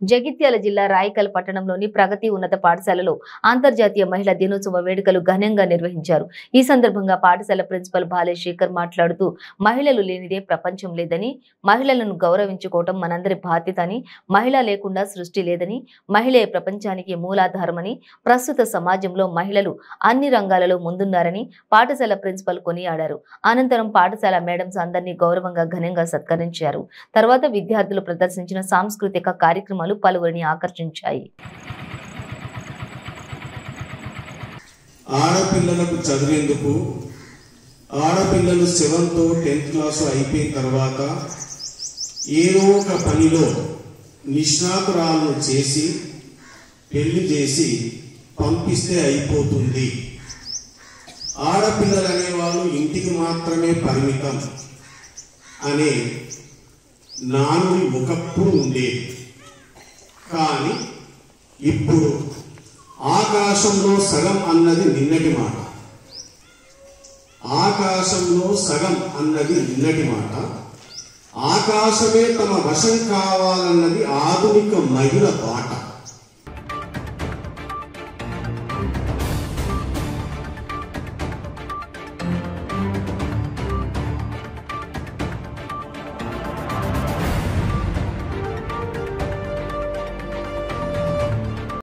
జగిత్యాల జిల్లా రాయకల్ పట్టణంలోని ప్రగతి ఉన్నత పాఠశాలలో అంతర్జాతీయ మహిళా దినోత్సవ వేడుకలు ఘనంగా నిర్వహించారు ఈ సందర్భంగా పాఠశాల ప్రిన్సిపల్ బాలే శేఖర్ మాట్లాడుతూ మహిళలు లేనిదే ప్రపంచం లేదని మహిళలను గౌరవించుకోవటం మనందరి బాధ్యత అని మహిళ లేకుండా సృష్టి లేదని మహిళే ప్రపంచానికి మూలాధారమని ప్రస్తుత సమాజంలో మహిళలు అన్ని రంగాలలో ముందున్నారని పాఠశాల ప్రిన్సిపల్ కొనియాడారు అనంతరం పాఠశాల మేడమ్స్ అందరినీ గౌరవంగా ఘనంగా సత్కరించారు తర్వాత విద్యార్థులు ప్రదర్శించిన సాంస్కృతిక కార్యక్రమాలు పలువురిని ఆకర్షించాయి ఆడపిల్లలకు చదివేందుకు ఆడపిల్లలు సెవెంత్ టెన్త్ క్లాస్ అయిపోయిన తర్వాత ఏదో ఒక పనిలో నిష్ణాతురాలను చేసి పెళ్లి చేసి పంపిస్తే అయిపోతుంది ఆడపిల్లలు అనేవాళ్ళు ఇంటికి మాత్రమే పరిమితం అనే నానుడి ఒకప్పుడు ఉండేది కానీ ఇప్పుడు ఆకాశంలో సగం అన్నది నిన్నటి మాట ఆకాశంలో సగం అన్నది నిన్నటి మాట ఆకాశమే తమ వశం కావాలన్నది ఆధునిక మహిళ బాట